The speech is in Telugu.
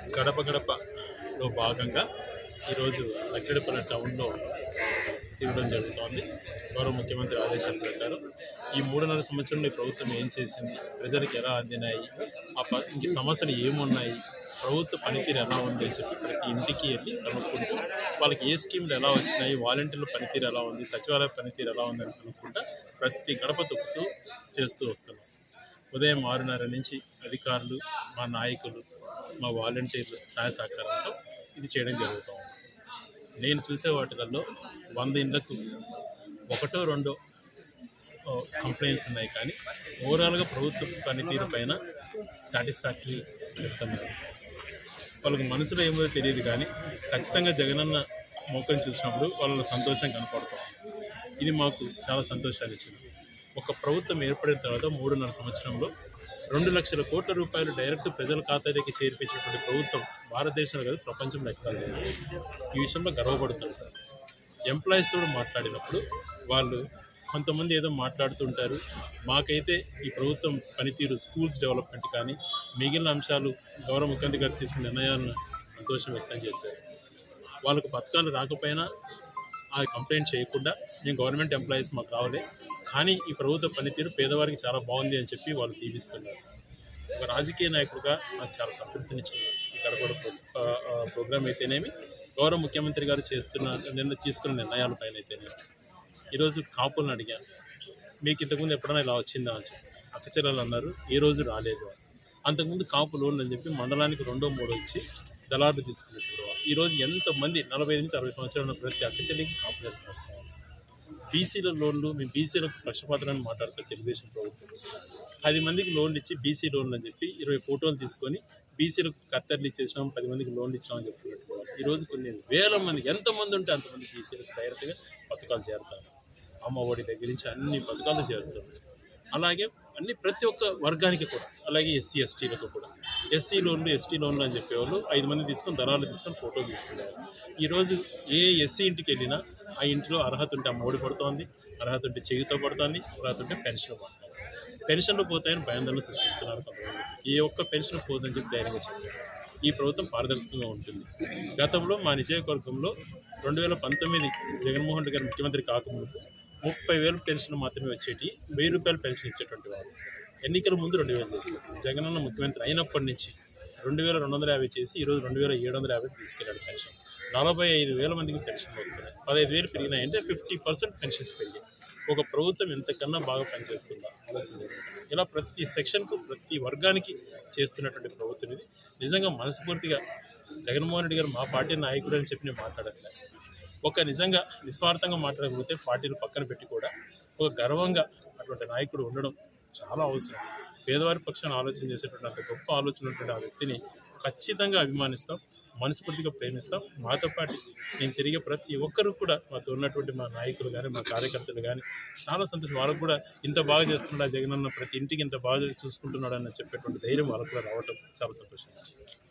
గడప గడపలో భాగంగా ఈరోజు లక్కిడిపల్లి టౌన్లో తిరగడం జరుగుతోంది గౌరవ ముఖ్యమంత్రి ఆదేశాల ప్రకారం ఈ మూడున్నర సంవత్సరంలో ఈ ప్రభుత్వం ఏం చేసింది ప్రజలకు ఎలా అందినాయి ఆ ప ఇంక సమస్యలు ఏమున్నాయి ప్రభుత్వ పనితీరు ఎలా ఉంది అని చెప్పి ప్రతి ఇంటికి వెళ్ళి కనుక్కుంటూ వాళ్ళకి ఏ స్కీములు ఎలా వచ్చినాయి వాలంటీర్ల పనితీరు ఎలా ఉంది సచివాలయ పనితీరు ఎలా ఉంది అని కనుక్కుంటా ప్రతి గడప తొక్కుతూ చేస్తూ వస్తున్నాం ఉదయం ఆరున్నర నుంచి అధికారులు మా నాయకులు మా వాలంటీర్లు సహాయ సహకారంతో ఇది చేయడం జరుగుతూ ఉంది నేను చూసే వాటిలలో వంద ఇండ్లకు ఒకటో రెండో కంప్లైంట్స్ ఉన్నాయి కానీ ఓవరాల్గా ప్రభుత్వ పనితీరు పైన సాటిస్ఫాక్టరీ చెప్తున్నారు వాళ్ళకి మనసులో ఏమో తెలియదు కానీ ఖచ్చితంగా జగనన్న మోకం చూసినప్పుడు వాళ్ళ సంతోషం కనపడుతుంది ఇది మాకు చాలా సంతోషాన్ని ఇచ్చింది ఒక ప్రభుత్వం ఏర్పడిన తర్వాత మూడున్నర సంవత్సరంలో రెండు లక్షల కోట్ల రూపాయలు డైరెక్ట్ ప్రజల ఖాతాలోకి చేర్పించినటువంటి ప్రభుత్వం భారతదేశంలో కాదు ప్రపంచంలో ఎక్కడా లేదు ఈ విషయంలో గర్వపడుతుంటారు ఎంప్లాయీస్ తోడు మాట్లాడినప్పుడు వాళ్ళు కొంతమంది ఏదో మాట్లాడుతుంటారు మాకైతే ఈ ప్రభుత్వం పనితీరు స్కూల్స్ డెవలప్మెంట్ కానీ మిగిలిన అంశాలు గౌరవ ముఖ్యమంత్రి గారు తీసుకున్న నిర్ణయాలను సంతోషం వ్యక్తం చేశారు వాళ్ళకు పథకాలు రాకపోయినా ఆ కంప్లైంట్ చేయకుండా మేము గవర్నమెంట్ ఎంప్లాయీస్ మాకు రావాలి కానీ ఈ ప్రభుత్వ పనితీరు పేదవారికి చాలా బాగుంది అని చెప్పి వాళ్ళు దీవిస్తున్నారు ఒక రాజకీయ నాయకుడిగా నాకు చాలా సంతృప్తినిచ్చింది ఈ గడపడ ప్రోగ్రామ్ అయితేనేమి గౌరవ ముఖ్యమంత్రి గారు చేస్తున్న నిన్న తీసుకున్న నిర్ణయాల పైన అయితేనేమి ఈరోజు కాపులను అడిగాను మీకు ఇంతకుముందు ఎప్పుడైనా ఇలా వచ్చిందా అని చెప్పి అక్కచెల్లెలు అన్నారు ఏ రోజు రాలేదు అని. అంతకుముందు కాపు లోన్లు అని చెప్పి మండలానికి రెండో మూడో ఇచ్చి దళారులు తీసుకున్నట్టు ఈరోజు ఎంతమంది నలభై ఐదు నుంచి అరవై సంవత్సరాల ఉన్న ప్రతి అక్కచెల్లికి కాపు వేస్తూ వస్తాం బీసీల లోన్లు మేము బీసీలకు పక్షపాతాన్ని మాట్లాడుతూ తెలుగుదేశం ప్రభుత్వం పది మందికి లోన్లు ఇచ్చి బీసీ లోన్లు అని చెప్పి ఇరవై ఫోటోలు తీసుకొని బీసీలకు కత్తర్లు ఇచ్చేసినాం పది మందికి లోన్లు ఇచ్చినామని చెప్పుకున్నట్టు ఈరోజు కొన్ని వేల మంది ఎంతమంది ఉంటే అంతమంది బీసీలకు డైరెక్ట్గా పథకాలు చేరుతారు అమ్మ ఒడి దగ్గర నుంచి అన్ని పథకాలు చేరుతారు అలాగే అన్ని ప్రతి ఒక్క వర్గానికి కూడా అలాగే ఎస్సీ ఎస్టీలకు కూడా ఎస్సీ లోన్లు ఎస్టీ లోన్లు అని చెప్పేవాళ్ళు ఐదు మంది తీసుకొని దళాలు తీసుకొని ఫోటో తీసుకునేవారు ఈరోజు ఏ ఎస్సీ ఇంటికి వెళ్ళినా ఆ ఇంటిలో అర్హత ఉంటే అమ్మ ఒడి పడుతోంది అర్హత ఉంటే చేయుతో పడుతోంది అర్హత ఉంటే పెన్షన్ పడుతుంది పెన్షన్లు పోతాయని భయాందోళన సృష్టిస్తున్నారు కొంతమంది ఏ ఒక్క పెన్షన్ పోదని చెప్పి ధైర్యంగా చెప్పారు ఈ ప్రభుత్వం పారదర్శకంగా ఉంటుంది గతంలో మా నియోజకవర్గంలో రెండు వేల పంతొమ్మిది జగన్మోహన్ రెడ్డి గారు ముఖ్యమంత్రి కాకముందు ముప్పై వేలు పెన్షన్ మాత్రమే వచ్చేటి వెయ్యి రూపాయలు పెన్షన్ ఇచ్చేటువంటి వారు ఎన్నికల ముందు రెండు వేలు చేశారు జగనన్న ముఖ్యమంత్రి అయినప్పటి నుంచి రెండు వేల రెండు వందల యాభై చేసి ఈరోజు రెండు వేల ఏడు వందల యాభై తీసుకెళ్ళాడు పెన్షన్ నలభై ఐదు వేల మందికి పెన్షన్ వస్తున్నాయి పదహైదు వేలు పెరిగినాయి అంటే ఫిఫ్టీ పర్సెంట్ పెన్షన్స్ పెరిగాయి ఒక ప్రభుత్వం ఎంతకన్నా బాగా పనిచేస్తుందా ఆలోచన చేయండి. ఇలా ప్రతి సెక్షన్కు ప్రతి వర్గానికి చేస్తున్నటువంటి ప్రభుత్వం ఇది నిజంగా మనస్ఫూర్తిగా జగన్మోహన్ రెడ్డి గారు మా పార్టీ నాయకుడు అని చెప్పి నేను మాట్లాడట్లేదు ఒక నిజంగా నిస్వార్థంగా మాట్లాడకపోతే పార్టీలు పక్కన పెట్టి కూడా ఒక గర్వంగా అటువంటి నాయకుడు ఉండడం చాలా అవసరం పేదవారి పక్షాన్ని ఆలోచన చేసేటువంటి అంత గొప్ప ఆలోచన ఉన్నటువంటి ఆ వ్యక్తిని ఖచ్చితంగా అభిమానిస్తాం మనస్ఫూర్తిగా ప్రేమిస్తాం మాతో పాటు నేను తిరిగే ప్రతి ఒక్కరు కూడా మాతో ఉన్నటువంటి మా నాయకులు కానీ మా కార్యకర్తలు కానీ చాలా సంతోషం వాళ్ళకు కూడా ఇంత బాగా చేస్తున్నాడు ఆ జగనన్న ప్రతి ఇంటికి ఇంత బాగా చూసుకుంటున్నాడు అని చెప్పేటువంటి ధైర్యం వాళ్ళకు కూడా రావటం చాలా సంతోషం